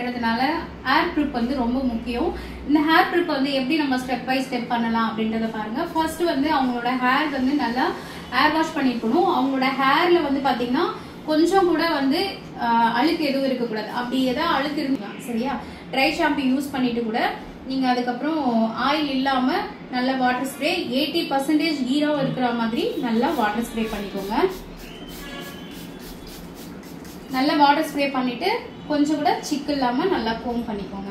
இருக்கிறதுனால hair prep வந்து ரொம்ப முக்கியம் இந்த ஹேர் ப்ரிப் வந்து எப்படி நம்ம ஸ்டெப் பை ஸ்டெப் பண்ணலாம் அப்படின்றத பாருங்க ஃபர்ஸ்ட் வந்து அவங்களோட ஹேர் வந்து நல்லா ஹேர் வாஷ் பண்ணிருக்கணும் அவங்களோட ஹேர்ல வந்து பாத்தீங்கன்னா கொஞ்சம் கூட வந்து ஆஹ், அழுக்கு எதுவும் இருக்கக்கூடாது அப்படி ஏதாவது அழுக்கு இருக்கலாம் சரியா ட்ரை ஷாம்பு யூஸ் பண்ணிட்டு கூட நீங்க அதுக்கப்புறம் ஆயில் இல்லாம நல்ல வாட்டர் ஸ்ப்ரே எயிட்டி பர்சன்டேஜ் ஈரம் இருக்கிற மாதிரி நல்லா வாட்டர் ஸ்ப்ரே பண்ணிக்கோங்க நல்லா வாட்டர் ஸ்ப்ரே பண்ணிட்டு கொஞ்சம் கூட சிக்கு இல்லாம நல்லா கோம் பண்ணிக்கோங்க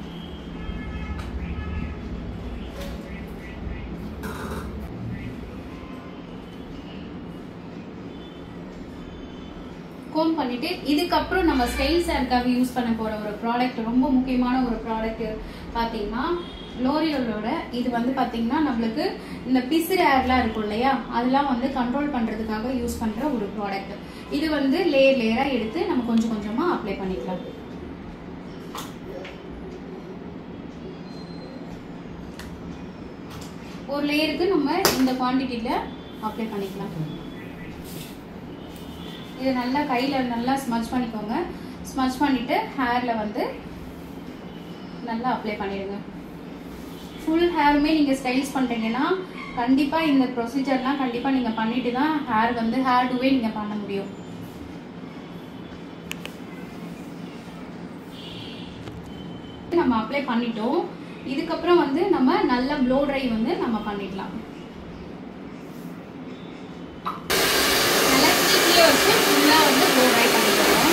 கோம் பண்ணிட்டு இதுக்கப்புறம் நம்ம ஸ்டைல் சேருக்காக யூஸ் பண்ண போற ஒரு ப்ராடக்ட் ரொம்ப முக்கியமான ஒரு ப்ராடக்ட் பாத்தீங்கன்னா லோரியலோட இது வந்து பாத்தீங்கன்னா நம்மளுக்கு இந்த பிசிறு ஏர்லாம் இருக்கும் இல்லையா அதெல்லாம் வந்து கண்ட்ரோல் பண்றதுக்காக யூஸ் பண்ற ஒரு ப்ராடக்ட் இது வந்து லேயர் லேயரா எடுத்து நம்ம கொஞ்சம் கொஞ்சமா அப்ளை பண்ணிக்கலாம் ஒரு லேயருக்கு நம்ம இந்த குவான்டிட்டியில அப்ளை பண்ணிக்கலாம் இது நல்லா கையில் நல்லா ஸ்மச் பண்ணிக்கோங்க ஸ்மச் பண்ணிட்டு ஹேரில் வந்து நல்லா அப்ளை பண்ணிடுங்க ஃபுல் ஹேருமே நீங்கள் ஸ்டைல்ஸ் பண்ணுறீங்கன்னா கண்டிப்பாக இந்த ப்ரொசீஜர்லாம் கண்டிப்பாக நீங்கள் பண்ணிட்டு தான் ஹேர் வந்து ஹேர் டூவே நீங்கள் பண்ண முடியும் நம்ம அப்ளை பண்ணிட்டோம் இதுக்கப்புறம் வந்து நம்ம நல்ல ப்ளோ ட்ரை வந்து நம்ம பண்ணிடலாம் நல்லா ஹீட்லேயே வச்சு ஃபுல்லாக வந்து ப்ளோ ட்ரை பண்ணிடுவோம்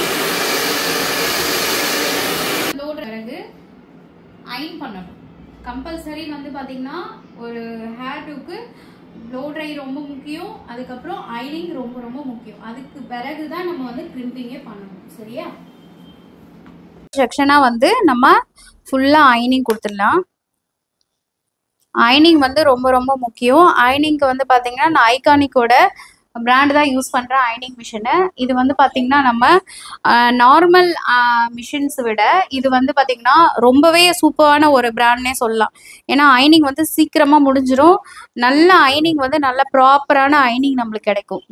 ப்ளோ பிறகு அயன் பண்ணணும் கம்பல்சரி வந்து பார்த்தீங்கன்னா ஒரு ஹேர் டூக்கு ப்ளோ ட்ரை ரொம்ப முக்கியம் அதுக்கப்புறம் அயனிங் ரொம்ப ரொம்ப முக்கியம் அதுக்கு பிறகு தான் நம்ம வந்து கிரிம்பிங்கே பண்ணணும் சரியா செக்ஷனாக வந்து நம்ம ஃபுல்லாக அயனிங் கொடுத்துடலாம் அயனிங் வந்து ரொம்ப ரொம்ப முக்கியம் அயனிங்க்கு வந்து பார்த்தீங்கன்னா நான் ஐகானிக்கோட பிராண்ட் தான் யூஸ் பண்ணுறேன் அயனிங் மிஷினு இது வந்து பார்த்தீங்கன்னா நம்ம நார்மல் மிஷின்ஸ் விட இது வந்து பார்த்தீங்கன்னா ரொம்பவே சூப்பரான ஒரு பிராண்ட்னே சொல்லலாம் ஏன்னா அயனிங் வந்து சீக்கிரமாக முடிஞ்சிடும் நல்ல அயனிங் வந்து நல்ல ப்ராப்பரான அயனிங் நம்மளுக்கு கிடைக்கும்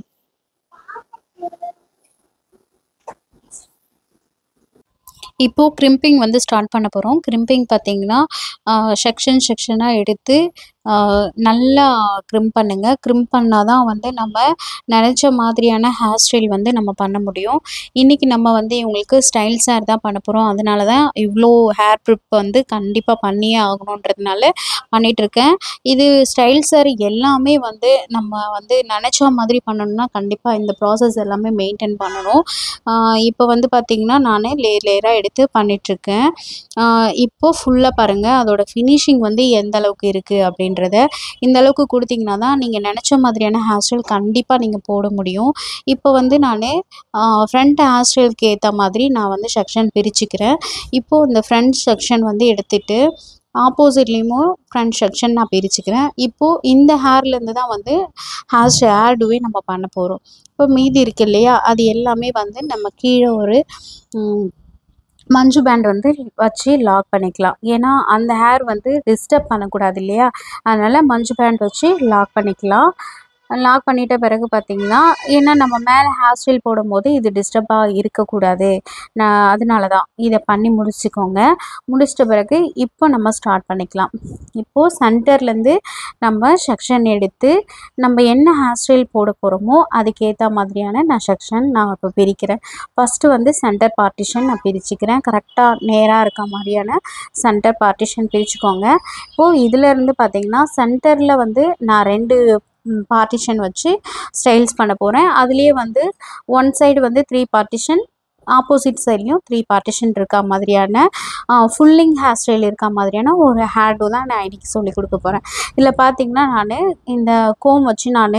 இப்போ கிரிம்பிங் வந்து ஸ்டார்ட் பண்ண போகிறோம் கிரிம்பிங் பார்த்தீங்கன்னா செக்ஷன் செக்ஷனாக எடுத்து ஆஹ் நல்லா க்ரிம் பண்ணுங்க க்ரிம் பண்ணால் தான் வந்து நம்ம நினச்ச மாதிரியான ஹேர் ஸ்டைல் வந்து நம்ம பண்ண முடியும் இன்றைக்கி நம்ம வந்து இவங்களுக்கு ஸ்டைல்ஸ் ஹேர் தான் பண்ண போகிறோம் அதனால தான் இவ்வளோ ஹேர் ப்ரிப் வந்து கண்டிப்பாக பண்ணியே ஆகணுன்றதுனால பண்ணிகிட்ருக்கேன் இது ஸ்டைல்ஸ் ஹேர் எல்லாமே வந்து நம்ம வந்து நினச்ச மாதிரி பண்ணணும்னா கண்டிப்பாக இந்த ப்ராசஸ் எல்லாமே மெயின்டைன் பண்ணணும் இப்போ வந்து பார்த்திங்கன்னா நான் லேயர் லேயராக எடுத்து பண்ணிகிட்ருக்கேன் இப்போ ஃபுல்லாக பாருங்கள் அதோட ஃபினிஷிங் வந்து எந்த அளவுக்கு இருக்குது அப்படின்றத இந்த அளவுக்கு கொடுத்தீங்கன்னா தான் நீங்கள் நினச்ச மாதிரியான ஹேர் ஸ்டைல் கண்டிப்பாக நீங்கள் போட முடியும் இப்போ வந்து நான் ஃப்ரண்ட் ஹேர் ஸ்டைலுக்கு ஏற்ற மாதிரி நான் வந்து செக்ஷன் பிரிச்சுக்கிறேன் இப்போது இந்த ஃப்ரண்ட் செக்ஷன் வந்து எடுத்துட்டு ஆப்போசிட்லேயும் ஃப்ரண்ட் செக்ஷன் நான் பிரிச்சுக்கிறேன் இப்போது இந்த ஹேர்லேருந்து தான் வந்து ஹேர் ஹேர் டூவே நம்ம பண்ண போகிறோம் இப்போ மீதி இருக்கு இல்லையா அது எல்லாமே வந்து நம்ம கீழே ஒரு ம், மஞ்சு பேண்ட் வந்து வச்சு லாக் பண்ணிக்கலாம் ஏன்னா அந்த ஹேர் வந்து டிஸ்டர்ப் பண்ணக்கூடாது இல்லையா அதனால் மஞ்சு பேண்ட் வச்சு லாக் பண்ணிக்கலாம் லாக் பண்ணிட்ட பிறகு பார்த்தீங்கன்னா ஏன்னா நம்ம மேலே ஹேர் ஸ்டைல் போடும்போது இது டிஸ்டர்பாக இருக்கக்கூடாது நான் அதனால தான் இதை பண்ணி முடிச்சுக்கோங்க முடிச்சிட்ட பிறகு இப்போ நம்ம ஸ்டார்ட் பண்ணிக்கலாம் இப்போது சென்டர்லேருந்து நம்ம செக்ஷன் எடுத்து நம்ம என்ன ஹேர் ஸ்டைல் போட போகிறோமோ அதுக்கேற்ற மாதிரியான நான் செக்ஷன் நான் இப்போ பிரிக்கிறேன் ஃபஸ்ட்டு வந்து சென்டர் பார்ட்டிஷன் நான் பிரிச்சுக்கிறேன் கரெக்டாக நேராக இருக்க மாதிரியான சென்டர் பார்ட்டிஷன் பிரிச்சுக்கோங்க இப்போது இதிலேருந்து பார்த்தீங்கன்னா சென்டரில் வந்து நான் ரெண்டு பார்ட்டிஷன் வச்சு ஸ்டைல்ஸ் பண்ண போகிறேன் அதுலேயே வந்து ஒன் சைடு வந்து த்ரீ பார்ட்டிஷன் ஆப்போசிட் சைட்லேயும் த்ரீ பார்ட்டிஷன் இருக்க மாதிரியான ஃபுல்லிங் ஹேர் ஸ்டைல் இருக்க மாதிரியான ஒரு ஹேர் டூ தான் நான் இன்னைக்கு சொல்லி கொடுக்க போகிறேன் இதில் பார்த்தீங்கன்னா நான் இந்த கோம் வச்சு நான்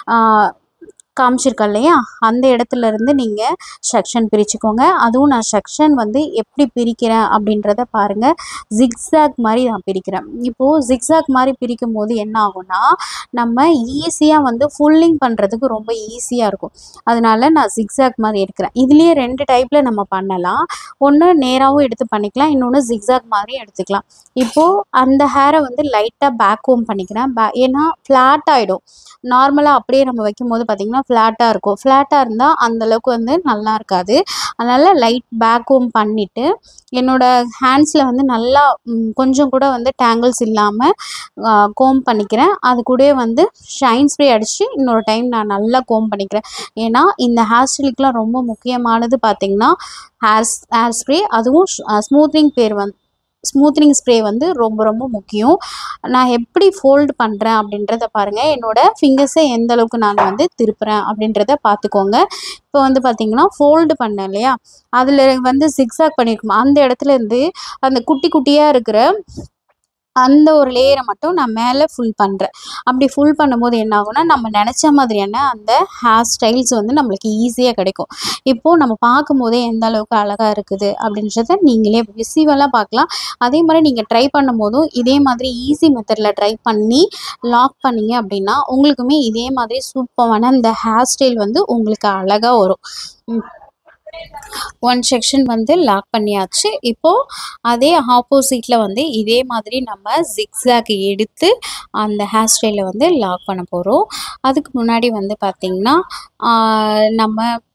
காமிச்சிருக்கேன் இல்லையா அந்த இடத்துல இருந்து நீங்கள் செக்ஷன் பிரிச்சுக்கோங்க அதுவும் நான் செக்ஷன் வந்து எப்படி பிரிக்கிறேன் அப்படின்றத பாருங்கள் ஜிக்ஸாக் மாதிரி நான் பிரிக்கிறேன் இப்போது ஜிக்ஸாக் மாதிரி பிரிக்கும் போது என்ன ஆகும்னா நம்ம ஈஸியாக வந்து ஃபுல்லிங் பண்ணுறதுக்கு ரொம்ப ஈஸியாக இருக்கும் அதனால நான் ஜிக்ஸாக் மாதிரி எடுக்கிறேன் இதுலேயே ரெண்டு டைப்பில் நம்ம பண்ணலாம் ஒன்று நேராகவும் எடுத்து பண்ணிக்கலாம் இன்னொன்று ஜிக்ஸாக் மாதிரி எடுத்துக்கலாம் இப்போது அந்த ஹேரை வந்து லைட்டாக பேக் ஹோம் பண்ணிக்கிறேன் பே ஏன்னா ஃப்ளாட் ஆகிடும் நார்மலாக அப்படியே நம்ம வைக்கும்போது பார்த்திங்கன்னா ஃப்ளாட்டாக இருக்கும் ஃப்ளாட்டாக இருந்தால் அந்தளவுக்கு வந்து நல்லா இருக்காது அதனால் லைட் பேக் கோம் பண்ணிவிட்டு என்னோடய ஹேண்ட்ஸில் வந்து நல்லா ம், கொஞ்சம் கூட வந்து டேங்கிள்ஸ் இல்லாமல் கோம் பண்ணிக்கிறேன் அது கூடவே வந்து ஷைன் ஸ்ப்ரே அடித்து இன்னொரு டைம் நான் நல்லா கோம் பண்ணிக்கிறேன் ஏன்னா இந்த ஹேர் ஸ்டைலுக்குலாம் ரொம்ப முக்கியமானது பார்த்திங்கன்னா ஹேர் ஹேர் ஸ்ப்ரே அதுவும் ஸ்மூத்னிங் பேர் வந்து ஸ்மூத்னிங் ஸ்ப்ரே வந்து ரொம்ப ரொம்ப முக்கியம் நான் எப்படி ஃபோல்டு பண்ணுறேன் அப்படின்றத பாருங்கள் என்னோடய ஃபிங்கர்ஸை எந்த அளவுக்கு நான் வந்து திருப்புறேன் அப்படின்றத பார்த்துக்கோங்க இப்போ வந்து பார்த்தீங்கன்னா ஃபோல்டு பண்ணேன் இல்லையா அதில் வந்து zigzag பண்ணியிருக்கோம் அந்த இடத்துல இருந்து அந்த குட்டி குட்டியாக இருக்கிற அந்த ஒரு லேயரை மட்டும் நான் மேலே ஃபுல் பண்ணுறேன் அப்படி ஃபுல் பண்ணும்போது என்ன ஆகும்னா நம்ம நினச்ச மாதிரியான அந்த ஹேர் ஸ்டைல்ஸ் வந்து நம்மளுக்கு ஈஸியாக கிடைக்கும் இப்போது நம்ம பார்க்கும்போதே எந்த அளவுக்கு அழகாக இருக்குது அப்படின்றத நீங்களே விசிவலாக பார்க்கலாம் அதே மாதிரி நீங்கள் ட்ரை பண்ணும்போதும் இதே மாதிரி ஈஸி மெத்தடில் ட்ரை பண்ணி லாக் பண்ணீங்க அப்படின்னா உங்களுக்குமே இதே மாதிரி சூப்பரான இந்த ஹேர் ஸ்டைல் வந்து உங்களுக்கு அழகாக வரும் ம். ஒன் செக்ஷன் வந்து லாக் பண்ணியாச்சு இப்போது அதே ஆப்போசிட்டில் வந்து இதே மாதிரி நம்ம ஜிக்ஸாக் எடுத்து அந்த ஹேர் ஸ்டைலை வந்து லாக் பண்ண போகிறோம் அதுக்கு முன்னாடி வந்து பார்த்திங்கன்னா ஆஹ், நம்ம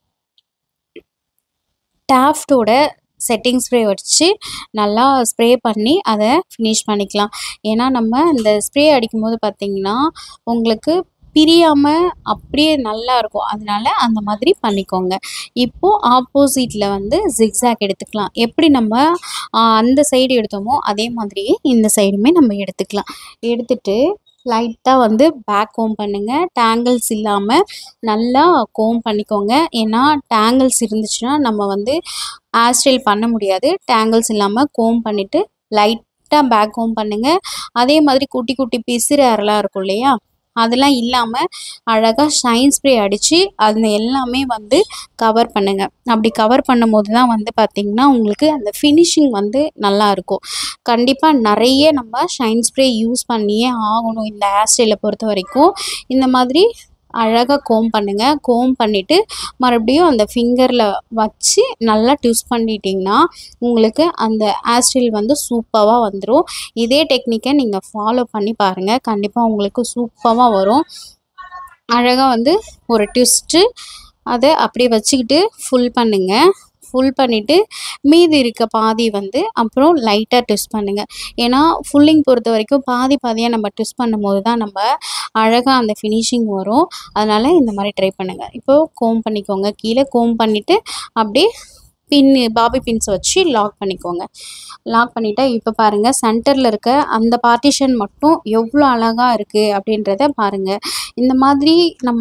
டாஃப்டோட செட்டிங் ஸ்ப்ரே வச்சு நல்லா ஸ்ப்ரே பண்ணி அதை ஃபினிஷ் பண்ணிக்கலாம் ஏன்னா நம்ம இந்த ஸ்ப்ரே அடிக்கும்போது பார்த்திங்கன்னா உங்களுக்கு பிரியாமல் அப்படியே நல்லா இருக்கும் அதனால அந்த மாதிரி பண்ணிக்கோங்க இப்போது ஆப்போசிட்டில் வந்து ஜிக்ஸாக் எடுத்துக்கலாம் எப்படி நம்ம ஆஹ், அந்த சைடு எடுத்தோமோ அதே மாதிரியே இந்த சைடுமே நம்ம எடுத்துக்கலாம் எடுத்துட்டு லைட்டாக வந்து பேக் கோம் பண்ணுங்கள் டேங்கிள்ஸ் இல்லாமல் நல்லா கோம் பண்ணிக்கோங்க ஏன்னா டேங்கிள்ஸ் இருந்துச்சுன்னா நம்ம வந்து ஹேர் ஸ்டைல் பண்ண முடியாது டேங்கிள்ஸ் இல்லாமல் கோம் பண்ணிவிட்டு லைட்டாக பேக் கோம் பண்ணுங்கள் அதே மாதிரி குட்டி குட்டி பிசிறு ஹேர்லாம் இருக்கும் இல்லையா அதெல்லாம் இல்லாமல் அழகாக ஷைன் ஸ்ப்ரே அடித்து அது எல்லாமே வந்து கவர் பண்ணுங்கள் அப்படி கவர் பண்ணும்போது தான் வந்து பார்த்திங்கன்னா உங்களுக்கு அந்த ஃபினிஷிங் வந்து நல்லா இருக்கும் கண்டிப்பாக நிறைய நம்ம ஷைன் ஸ்ப்ரே யூஸ் பண்ணியே ஆகணும் இந்த ஹேர் ஸ்டைலை பொறுத்த வரைக்கும் இந்த மாதிரி அழகாக கோம் பண்ணுங்கள் கோம் பண்ணிவிட்டு மறுபடியும் அந்த ஃபிங்கரில் வச்சு நல்லா ட்விஸ்ட் பண்ணிட்டீங்கன்னா உங்களுக்கு அந்த ஹேர் ஸ்டைல் வந்து சூப்பராக வந்துடும் இதே டெக்னிக்கை நீங்கள் ஃபாலோ பண்ணி பாருங்கள் கண்டிப்பாக உங்களுக்கு சூப்பராக வரும் அழகாக வந்து ஒரு ட்விஸ்ட்டு அதை அப்படியே வச்சுக்கிட்டு ஃபுல் பண்ணுங்கள் ஃபுல் பண்ணிவிட்டு மீதி இருக்க பாதி வந்து அப்புறம் லைட்டாக ட்விஸ்ட் பண்ணுங்கள் ஏன்னா ஃபுல்லிங் பொறுத்த வரைக்கும் பாதி பாதியாக நம்ம ட்விஸ்ட் பண்ணும்போது தான் நம்ம அழகாக அந்த ஃபினிஷிங் வரும் அதனால் இந்த மாதிரி ட்ரை பண்ணுங்கள் இப்போது கோம் பண்ணிக்கோங்க கீழே கோம் பண்ணிவிட்டு அப்படியே பின் பாபி பின்ஸ் வச்சு லாக் பண்ணிக்கோங்க லாக் பண்ணிட்டா இப்போ பாருங்கள் சென்டரில் இருக்க அந்த பார்ட்டிஷன் மட்டும் எவ்வளோ அழகாக இருக்குது அப்படின்றத பாருங்கள் இந்த மாதிரி நம்ம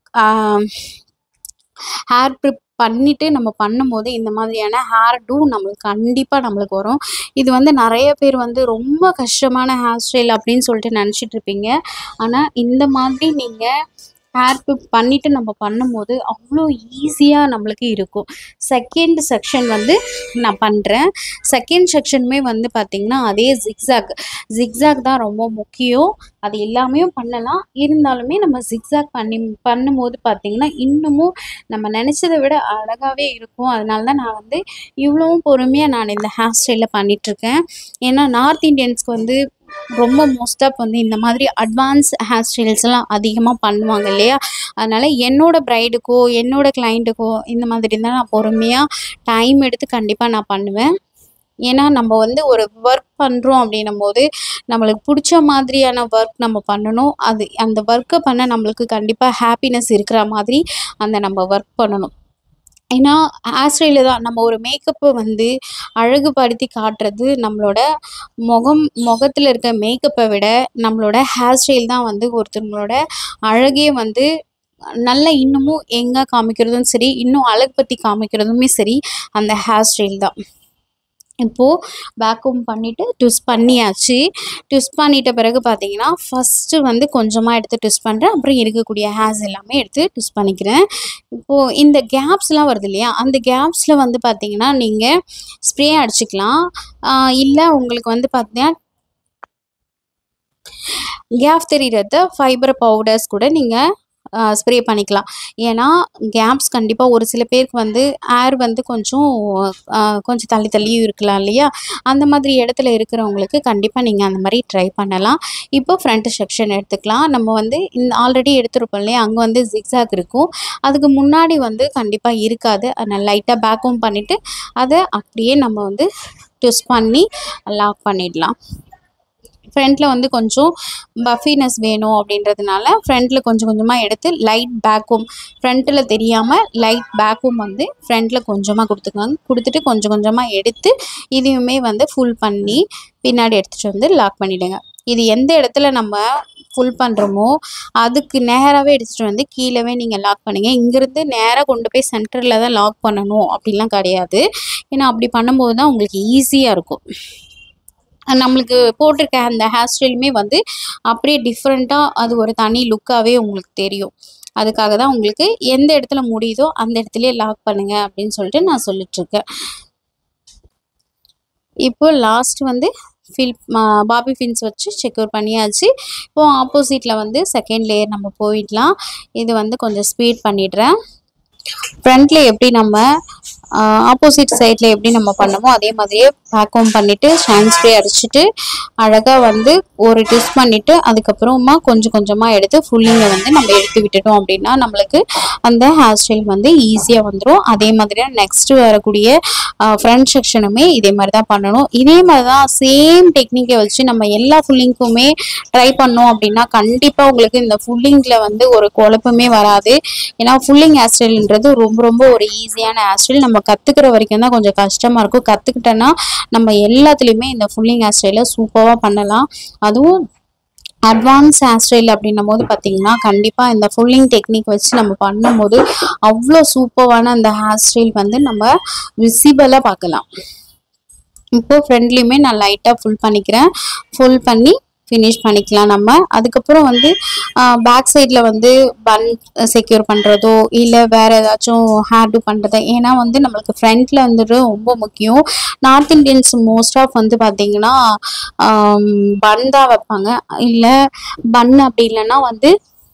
ஹேர் ப்ரிப் பண்ணிவிட்டு நம்ம பண்ணும்போது இந்த மாதிரியான ஹேர் டூ நம்மளுக்கு கண்டிப்பாக நம்மளுக்கு வரும் இது வந்து நிறைய பேர் வந்து ரொம்ப கஷ்டமான ஹேர் ஸ்டைல் அப்படின்னு சொல்லிட்டு நினச்சிட்டு இருப்பீங்க ஆனால் இந்த மாதிரி நீங்கள் ஹேர் ப்ரிப் பண்ணிவிட்டு நம்ம பண்ணும்போது அவ்வளோ ஈஸியாக நம்மளுக்கு இருக்கும் செகண்ட் செக்ஷன் வந்து நான் பண்ணுறேன் செகண்ட் செக்ஷனுமே வந்து பார்த்திங்கன்னா அதே ஜிக்ஸாக் ஜிக்ஸாக் தான் ரொம்ப முக்கியம் அது எல்லாமே பண்ணலாம் இருந்தாலுமே நம்ம ஜிக்ஸாக் பண்ணி பண்ணும்போது பார்த்திங்கன்னா இன்னமும் நம்ம நினச்சதை விட அழகாகவே இருக்கும் அதனால தான் நான் வந்து இவ்வளவும் பொறுமையாக நான் இந்த ஹேர் ஸ்டைலில் பண்ணிகிட்ருக்கேன் ஏன்னா நார்த் இந்தியன்ஸ்க்கு வந்து ரொம்ப மோஸ்ட் ஆஃப் வந்து இந்த மாதிரி அட்வான்ஸ் ஹேர் ஸ்டைல்ஸ் எல்லாம் அதிகமாக பண்ணுவாங்க இல்லையா அதனால் என்னோட ப்ரைடுக்கோ என்னோட கிளைண்ட்டுக்கோ இந்த மாதிரி தான் நான் பொறுமையாக டைம் எடுத்து கண்டிப்பாக நான் பண்ணுவேன் ஏன்னா நம்ம வந்து ஒரு ஒர்க் பண்ணுறோம் அப்படின்னும் போது நம்மளுக்கு பிடிச்ச மாதிரியான ஒர்க் நம்ம பண்ணணும் அது அந்த ஒர்க்கை பண்ண நம்மளுக்கு கண்டிப்பாக ஹாப்பினஸ் இருக்கிற மாதிரி அந்த நம்ம ஒர்க் பண்ணணும் ஏன்னா ஹேர் ஸ்டைலு தான் நம்ம ஒரு மேக்கப்பை வந்து அழகுபடுத்தி காட்டுறது நம்மளோட முகம் முகத்தில் இருக்க மேக்கப்பை விட நம்மளோட ஹேர் ஸ்டைல் தான் வந்து ஒருத்தவங்களோட அழகே வந்து நல்லா இன்னமும் எங்கே காமிக்கிறதும் சரி இன்னும் அழகு பற்றி காமிக்கிறதுமே சரி அந்த ஹேர் ஸ்டைல் தான் இப்போது பேக்கும் பண்ணிவிட்டு ட்விஸ்ட் பண்ணியாச்சு ட்விஸ்ட் பண்ணிட்ட பிறகு பார்த்தீங்கன்னா ஃபஸ்ட்டு வந்து கொஞ்சமாக எடுத்து ட்விஸ்ட் பண்ணுறேன் அப்புறம் இருக்கக்கூடிய ஹேர்ஸ் எல்லாமே எடுத்து ட்விஸ்ட் பண்ணிக்கிறேன் இப்போது இந்த கேப்ஸ்லாம் வருது இல்லையா அந்த கேப்ஸில் வந்து பார்த்தீங்கன்னா நீங்கள் ஸ்ப்ரே அடிச்சுக்கலாம் இல்லை உங்களுக்கு வந்து பார்த்தீங்கன்னா கேப் தெரிகிறத ஃபைபர் பவுடர்ஸ் கூட நீங்கள் ஸ்ப்ரே பண்ணிக்கலாம் ஏன்னா கேப்ஸ் கண்டிப்பாக ஒரு சில பேருக்கு வந்து ஏர் வந்து கொஞ்சம் ஆஹ் கொஞ்சம் தள்ளி தள்ளியும் இருக்கலாம் இல்லையா அந்த மாதிரி இடத்துல இருக்கிறவங்களுக்கு கண்டிப்பாக நீங்கள் அந்த மாதிரி ட்ரை பண்ணலாம் இப்போ ஃப்ரண்ட் செக்ஷன் எடுத்துக்கலாம் நம்ம வந்து இந்த ஆல்ரெடி எடுத்திருப்போம் இல்லையா அங்கே வந்து ஜிக்ஸாக் இருக்கும் அதுக்கு முன்னாடி வந்து கண்டிப்பாக இருக்காது அதனால் லைட்டாக பேக்கும் பண்ணிவிட்டு அதை அப்படியே நம்ம வந்து ட்விஸ்ட் பண்ணி லாக் பண்ணிடலாம் ஃப்ரண்ட்டில் வந்து கொஞ்சம் பஃபினஸ் வேணும் அப்படின்றதுனால ஃப்ரண்ட்டில் கொஞ்சம் கொஞ்சமாக எடுத்து லைட் பேக்கும் ஃப்ரண்ட்டில் தெரியாமல் லைட் பேக்கும் வந்து ஃப்ரண்ட்டில் கொஞ்சமாக கொடுத்துக்கோங்க கொடுத்துட்டு கொஞ்சம் கொஞ்சமாக எடுத்து இதையுமே வந்து ஃபுல் பண்ணி பின்னாடி எடுத்துகிட்டு வந்து லாக் பண்ணிவிடுங்க இது எந்த இடத்துல நம்ம ஃபுல் பண்ணுறோமோ அதுக்கு நேராகவே எடுத்துகிட்டு வந்து கீழவே நீங்கள் லாக் பண்ணுங்க இங்கேருந்து நேராக கொண்டு போய் சென்டரில் தான் லாக் பண்ணணும் அப்படிலாம் கிடையாது ஏன்னா அப்படி பண்ணும்போது தான் உங்களுக்கு ஈஸியாக இருக்கும் நம்மளுக்கு போட்டிருக்க அந்த ஹேர் ஸ்டைலுமே வந்து அப்படியே டிஃப்ரெண்ட்டாக அது ஒரு தனி லுக்காகவே உங்களுக்கு தெரியும் அதுக்காக தான் உங்களுக்கு எந்த இடத்துல முடியுதோ அந்த இடத்துலயே லாக் பண்ணுங்க அப்படின்னு சொல்லிட்டு நான் சொல்லிட்டுருக்கேன் இப்போ லாஸ்ட் வந்து ஃபில் பாபி ஃபின்ஸ் வச்சு செக்யூர் பண்ணியாச்சு இப்போ ஆப்போசிட்டில் வந்து செகண்ட் லேயர் நம்ம போயிடலாம் இது வந்து கொஞ்சம் ஸ்பீட் பண்ணிடுறேன் ஃப்ரண்ட்ல எப்படி நம்ம ஆப்போசிட் சைடில் எப்படி நம்ம பண்ணமோ அதே மாதிரியே பேக்கும் பண்ணிவிட்டு ஷைன் ஸ்ப்ரே அடிச்சுட்டு அழகாக வந்து ஒரு ட்விஸ்ட் பண்ணிவிட்டு அதுக்கப்புறமா கொஞ்சம் கொஞ்சமாக எடுத்து ஃபுல்லிங்கை வந்து நம்ம எடுத்து விட்டுட்டோம் அப்படின்னா நம்மளுக்கு அந்த ஹேர் ஸ்டைல் வந்து ஈஸியாக வந்துடும் அதே மாதிரி நெக்ஸ்ட் வரக்கூடிய ஃப்ரண்ட் செக்ஷனுமே இதே மாதிரி தான் பண்ணணும் இதே மாதிரி தான் சேம் டெக்னிக்கை வச்சு நம்ம எல்லா ஃபுல்லிங்க்குமே ட்ரை பண்ணோம் அப்படின்னா கண்டிப்பாக உங்களுக்கு இந்த ஃபுல்லிங்கில் வந்து ஒரு குழப்பமே வராது ஏன்னா ஃபுல்லிங் ஹேர் ஸ்டைல்ன்றது ரொம்ப ரொம்ப ஒரு ஈஸியான ஹேர் ஸ்டைல் நம்ம கற்றுக்கிற வரைக்கும் தான் கொஞ்சம் கஷ்டமாக இருக்கும் கற்றுக்கிட்டோன்னா நம்ம எல்லாத்துலேயுமே இந்த ஃபுல்லிங் ஹேர் ஸ்டைலை சூப்பராக பண்ணலாம் அதுவும் அட்வான்ஸ் ஹேர் ஸ்டைல் அப்படின்னும் போது பார்த்தீங்கன்னா கண்டிப்பாக இந்த ஃபுல்லிங் டெக்னிக் வச்சு நம்ம பண்ணும்போது அவ்வளோ சூப்பரான அந்த ஹேர் ஸ்டைல் வந்து நம்ம விசிபிளாக பார்க்கலாம் இப்போ ஃப்ரெண்ட்லேயுமே நான் லைட்டாக ஃபுல் பண்ணிக்கிறேன் ஃபுல் பண்ணி ஃபினிஷ் பண்ணிக்கலாம் நம்ம அதுக்கப்புறம் வந்து பேக் சைடில் வந்து பன் செக்யூர் பண்ணுறதோ இல்லை வேறு ஏதாச்சும் ஹேர் டூ பண்ணுறதோ ஏன்னா வந்து நம்மளுக்கு ஃப்ரண்ட்டில் வந்துட்டு ரொம்ப முக்கியம் நார்த் இந்தியன்ஸ் மோஸ்ட் ஆஃப் வந்து பார்த்திங்கன்னா பன் தான் வைப்பாங்க இல்லை பன் அப்படி இல்லைன்னா வந்து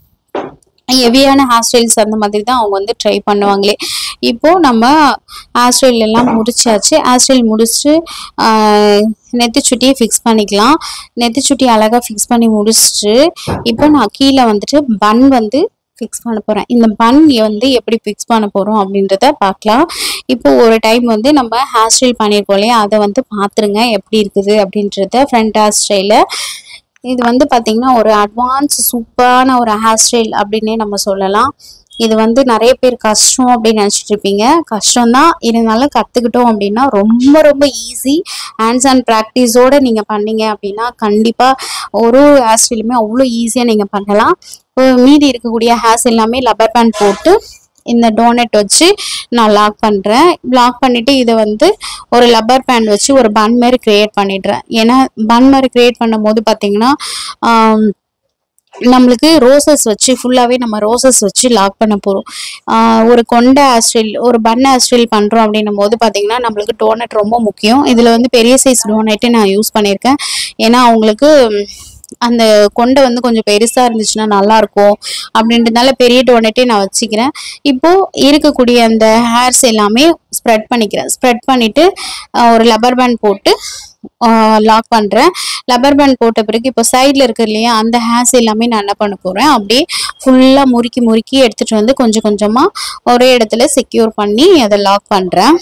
ஹெவியான ஹேர் ஸ்டைல்ஸ் அந்த மாதிரி தான் அவங்க வந்து ட்ரை பண்ணுவாங்களே இப்போது நம்ம ஹேர் ஸ்டைல் எல்லாம் முடிச்சாச்சு ஹேர் ஸ்டைல் முடிச்சுட்டு நெத்திச்சுட்டியை ஃபிக்ஸ் பண்ணிக்கலாம் நெத்திச்சுட்டி அழகாக ஃபிக்ஸ் பண்ணி முடிச்சுட்டு இப்போ நான் கீழே வந்துட்டு பன் வந்து ஃபிக்ஸ் பண்ண போகிறேன் இந்த பன் வந்து எப்படி ஃபிக்ஸ் பண்ண போகிறோம் அப்படின்றத பார்க்கலாம் இப்போ ஒரு டைம் வந்து நம்ம ஹேர் ஸ்டைல் பண்ணியிருக்கோம் இல்லையா அதை வந்து பார்த்துருங்க எப்படி இருக்குது அப்படின்றத ஃப்ரண்ட் ஹேர் ஸ்டைலை இது வந்து பார்த்திங்கன்னா ஒரு அட்வான்ஸ் சூப்பரான ஒரு ஹேர் ஸ்டைல் அப்படின்னே நம்ம சொல்லலாம் இது வந்து நிறைய பேர் கஷ்டம் அப்படின்னு நினச்சிட்டு இருப்பீங்க கஷ்டம்தான் இருந்தாலும் கற்றுக்கிட்டோம் அப்படின்னா ரொம்ப ரொம்ப ஈஸி ஹேண்ட்ஸ் அண்ட் ப்ராக்டிஸோடு நீங்கள் பண்ணீங்க அப்படின்னா கண்டிப்பாக ஒரு ஒரு ஹேர் ஸ்டைலுமே அவ்வளோ ஈஸியாக நீங்கள் பண்ணலாம் இப்போ மீதி இருக்கக்கூடிய ஹேர்ஸ் எல்லாமே லப்பர் பேண்ட் போட்டு இந்த டோனட் வச்சு நான் லாக் பண்ணுறேன் லாக் பண்ணிவிட்டு இதை வந்து ஒரு லப்பர் பேண்ட் வச்சு ஒரு பன் மாதிரி க்ரியேட் பண்ணிடுறேன் ஏன்னா பன் மாதிரி க்ரியேட் பண்ணும்போது பார்த்தீங்கன்னா ஆம், நம்மளுக்கு ரோசஸ் வச்சு ஃபுல்லாகவே நம்ம ரோசஸ் வச்சு லாக் பண்ண போகிறோம் ஒரு கொண்ட ஹேர்ஸ்டைல் ஒரு பன் ஹேர்ஸ்டைல் பண்ணுறோம் அப்படின்னும் போது பார்த்தீங்கன்னா நம்மளுக்கு டோனட் ரொம்ப முக்கியம் இதில் வந்து பெரிய சைஸ் டோனட்டே நான் யூஸ் பண்ணியிருக்கேன் ஏன்னா அவங்களுக்கு ம், அந்த கொண்டை வந்து கொஞ்சம் பெருசாக இருந்துச்சுன்னா நல்லாயிருக்கும் அப்படின்றதுனால பெரிய டோனட்டே நான் வச்சுக்கிறேன் இப்போது இருக்கக்கூடிய அந்த ஹேர்ஸ் எல்லாமே ஸ்ப்ரெட் பண்ணிக்கிறேன் ஸ்ப்ரெட் பண்ணிவிட்டு ஒரு லப்பர் பேண்ட் போட்டு லாக் பண்ணுறேன் லப்பர் பேண்ட் போட்ட பிறகு இப்போ சைடில் இருக்கு இல்லையா அந்த ஹேர்ஸ் எல்லாமே நான் என்ன பண்ண போகிறேன் அப்படியே ஃபுல்லாக முறுக்கி முறுக்கி எடுத்துகிட்டு வந்து கொஞ்சம் கொஞ்சமாக ஒரே இடத்துல செக்யூர் பண்ணி அதை லாக் பண்ணுறேன்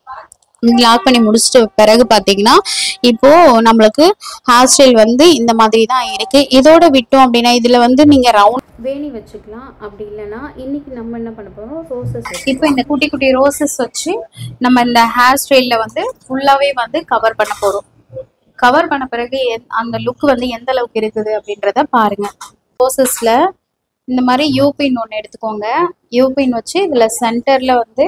லாக் பண்ணி முடிச்சிட்ட பிறகு பார்த்தீங்கன்னா இப்போ நம்மளுக்கு ஹேர் ஸ்டைல் வந்து இந்த மாதிரி தான் இருக்கு இதோட விட்டோம் அப்படின்னா இதில் வந்து நீங்கள் ரவுண்ட் வேணி வச்சுக்கலாம் அப்படி இல்லைன்னா இன்னைக்கு நம்ம என்ன பண்ண போறோம் ரோசஸ் இப்போ இந்த குட்டி குட்டி ரோசஸ் வச்சு நம்ம இந்த ஹேர் ஸ்டைலில் வந்து ஃபுல்லாகவே வந்து கவர் பண்ண போகிறோம் கவர் பண்ண பிறகு எந்- அந்த லுக் வந்து எந்த அளவுக்கு இருக்குது அப்படின்றத பாருங்க ரோசஸில் இந்த மாதிரி யூபின் ஒன்று எடுத்துக்கோங்க யூபின் வச்சு இதில் சென்டரில் வந்து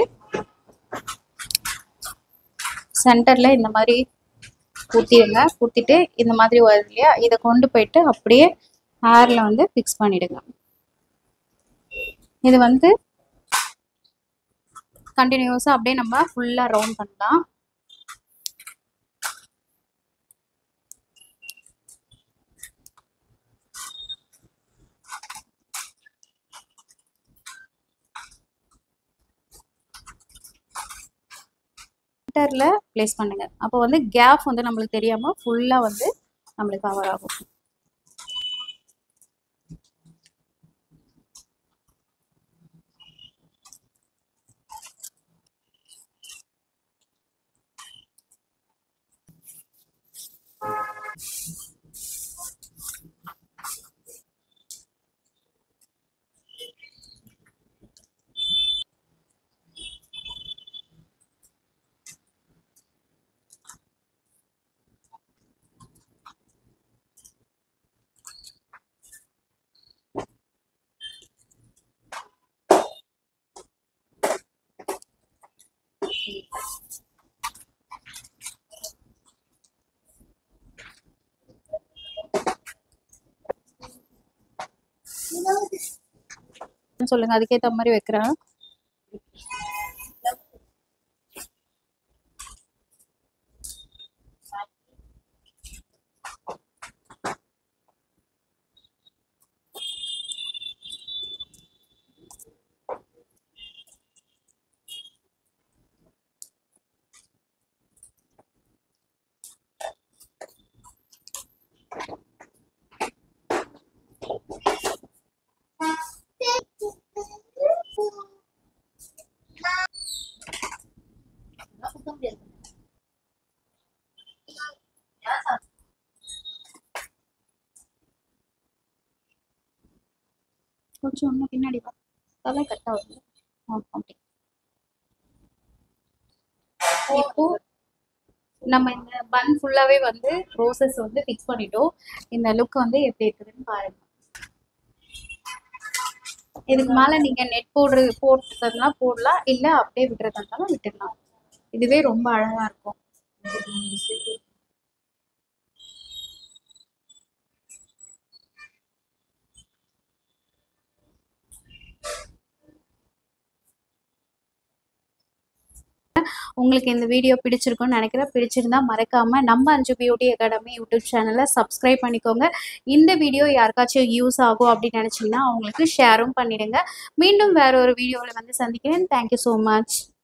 சென்டரில் இந்த மாதிரி குத்திடுங்க குத்திட்டு இந்த மாதிரி வருது இல்லையா இதை கொண்டு போயிட்டு அப்படியே ஹேரில் வந்து ஃபிக்ஸ் பண்ணிடுங்க இது வந்து கண்டினியூஸாக அப்படியே நம்ம ஃபுல்லாக ரவுண்ட் பண்ணலாம் சென்டரில் ப்ளேஸ் பண்ணுங்க அப்போ வந்து கேப் வந்து நம்மளுக்கு தெரியாமல் ஃபுல்லாக வந்து நம்மளுக்கு கவர் ஆகும் சொல்லுங்க அதுக்கேற்ற மாதிரி வைக்கிறேன் கொஞ்சம் இன்னும் பின்னாடி வா தலை கட் ஆகுது ஆ, அப்படி இப்போ நம்ம இந்த பன் ஃபுல்லாவே வந்து ரோசஸ் வந்து ஃபிக்ஸ் பண்ணிட்டோம் இந்த லுக் வந்து எப்படி இருக்குதுன்னு பாருங்க இதுக்கு மேல நீங்க நெட் போடுறது போட்டுறதுனா போடலாம் இல்ல அப்படியே விட்டுறதா இருந்தாலும் விட்டுடலாம் இதுவே ரொம்ப அழகா இருக்கும் உங்களுக்கு இந்த வீடியோ பிடிச்சிருக்கும்னு நினைக்கிறேன் பிடிச்சிருந்தா மறக்காம நம்ம அஞ்சு பியூட்டி அகாடமி யூடியூப் சேனலை சப்ஸ்கிரைப் பண்ணிக்கோங்க இந்த வீடியோ யாருக்காச்சும் யூஸ் ஆகும் அப்படின்னு நினச்சிங்கன்னா அவங்களுக்கு ஷேரும் பண்ணிடுங்க மீண்டும் வேற ஒரு வீடியோவில் வந்து சந்திக்கிறேன் தேங்க்யூ ஸோ மச்